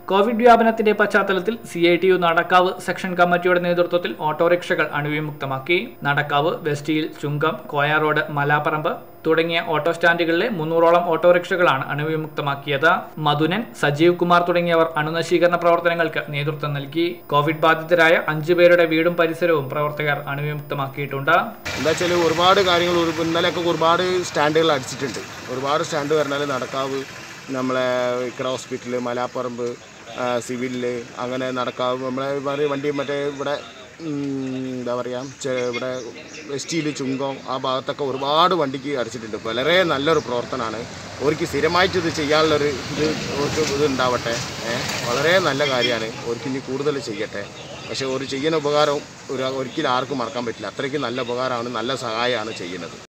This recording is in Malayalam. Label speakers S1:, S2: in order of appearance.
S1: കോവിഡ് വ്യാപനത്തിന്റെ പശ്ചാത്തലത്തിൽ C I T U Nadakkavu section കമ്മിറ്റിയുടെ നേതൃത്വത്തിൽ ഓട്ടോറിക്ഷകൾ അണുവിമുക്തമാക്കി നടക്കാവ് വെസ്റ്റിയിൽ ചുങ്കം കോയ റോഡ് മലാപ്പറമ്പ് തുടങ്ങിയ ഓട്ടോ സ്റ്റാൻഡുകളിലെ മുന്നൂറോളം ഓട്ടോറിക്ഷകളാണ് അണുവിമുക്തമാക്കിയത് മധുനൻ സജീവ് കുമാർ തുടങ്ങിയവർ അണുനശീകരണ പ്രവർത്തനങ്ങൾക്ക് നേതൃത്വം നൽകി കോവിഡ് ബാധിതരായ അഞ്ചു പേരുടെ വീടും പരിസരവും പ്രവർത്തകർ അണുവിമുക്തമാക്കിയിട്ടുണ്ട്
S2: എന്താ വെച്ചാൽ ഒരുപാട് കാര്യങ്ങൾ ഒരു ഇന്നലെയൊക്കെ ഒരുപാട് സ്റ്റാൻഡുകൾ അടിച്ചിട്ടുണ്ട് ഒരുപാട് സ്റ്റാൻഡ് പറഞ്ഞാൽ നടക്കാവ് നമ്മളെ ഇക്കറ ഹോസ്പിറ്റൽ മലാപ്പറമ്പ് സിവിലിൽ അങ്ങനെ നടക്കാവ് നമ്മളെ വേറെ വണ്ടി മറ്റേ ഇവിടെ ഉം, എന്താ പറയുക ഇവിടെ വെസ്റ്റിയിൽ ചുങ്കം ആ ഭാഗത്തൊക്കെ ഒരുപാട് വണ്ടിക്ക് അടിച്ചിട്ടുണ്ട് വളരെ നല്ലൊരു പ്രവർത്തനമാണ് അവർക്ക് സ്ഥിരമായിട്ട് ഇത് ചെയ്യാനുള്ളൊരു ഇത് അവർക്ക് ഇത് ഉണ്ടാവട്ടെ ഏ, വളരെ നല്ല കാര്യമാണ് അവർക്ക് ഇനി കൂടുതൽ ചെയ്യട്ടെ പക്ഷേ ഒരു ചെയ്യുന്ന ഉപകാരം ഒരു ഒരിക്കലും ആർക്കും മറക്കാൻ പറ്റില്ല അത്രയ്ക്ക് നല്ല ഉപകാരമാണ് നല്ല സഹായമാണ് ചെയ്യുന്നത്